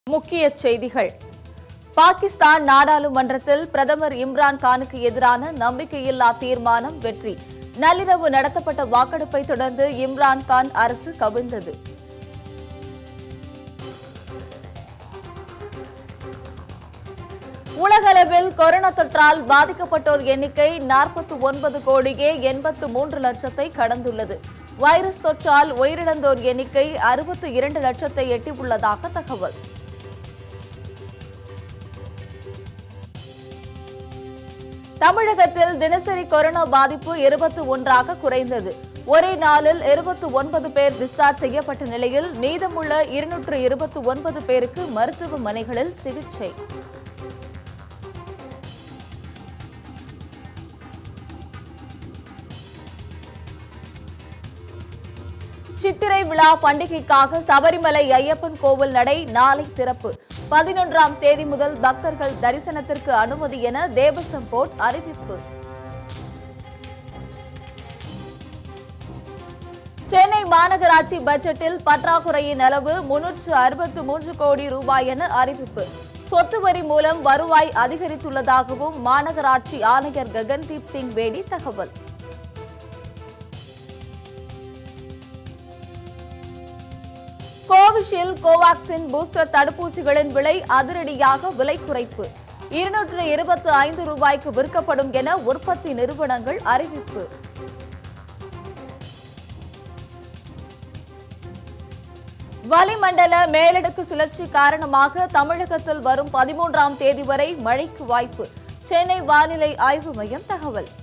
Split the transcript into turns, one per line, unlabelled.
முக்கிய செய்திகள் பாகிஸ்தான் நாடாளுமன்றத்தில் பிரதமர் இம்ரான் கானுக்கு எதிரான நம்பிக்கையில்லா தீர்மானம் வெற்றி நள்ளிரவு நடத்தப்பட்ட வாக்கெடுப்பை தொடர்ந்து இம்ரான் கான் அரசு கவிழ்ந்தது உலகளவில் கொரோனா தொற்றால் பாதிக்கப்பட்டோர் எண்ணிக்கை நாற்பத்தி ஒன்பது கோடியே எண்பத்து மூன்று லட்சத்தை கடந்துள்ளது வைரஸ் தொற்றால் உயிரிழந்தோர் எண்ணிக்கை அறுபத்தி இரண்டு லட்சத்தை எட்டியுள்ளதாக தகவல் தமிழகத்தில் தினசரி கொரோனா பாதிப்பு இருபத்தி ஒன்றாக குறைந்தது ஒரே நாளில் இருபத்தி ஒன்பது பேர் டிஸ்சார்ஜ் செய்யப்பட்ட நிலையில் மீதமுள்ள இருநூற்று இருபத்தி ஒன்பது பேருக்கு மருத்துவமனைகளில் சிகிச்சை சித்திரை விழா பண்டிகைக்காக சபரிமலை ஐயப்பன் கோவில் நடை நாளை திறப்பு பதினொன்றாம் தேதி முதல் பக்தர்கள் தரிசனத்திற்கு அனுமதி என தேவசம் போர்ட் அறிவிப்பு சென்னை மாநகராட்சி பட்ஜெட்டில் பற்றாக்குறையின் அளவு முன்னூற்று அறுபத்து மூன்று கோடி ரூபாய் என அறிவிப்பு சொத்து வரி மூலம் வருவாய் அதிகரித்துள்ளதாகவும் மாநகராட்சி ஆணையர் ககன்தீப் சிங் பேடி தகவல் கோவிஷீல்டு கோவாக்சின் பூஸ்டர் தடுப்பூசிகளின் விலை அதிரடியாக விலை குறைப்பு இருநூற்று இருபத்தி ஐந்து ரூபாய்க்கு விற்கப்படும் என உற்பத்தி நிறுவனங்கள் அறிவிப்பு வளிமண்டல மேலடுக்கு சுழற்சி காரணமாக தமிழகத்தில் வரும் பதிமூன்றாம் தேதி வரை மழைக்கு வாய்ப்பு சென்னை வானிலை ஆய்வு மையம் தகவல்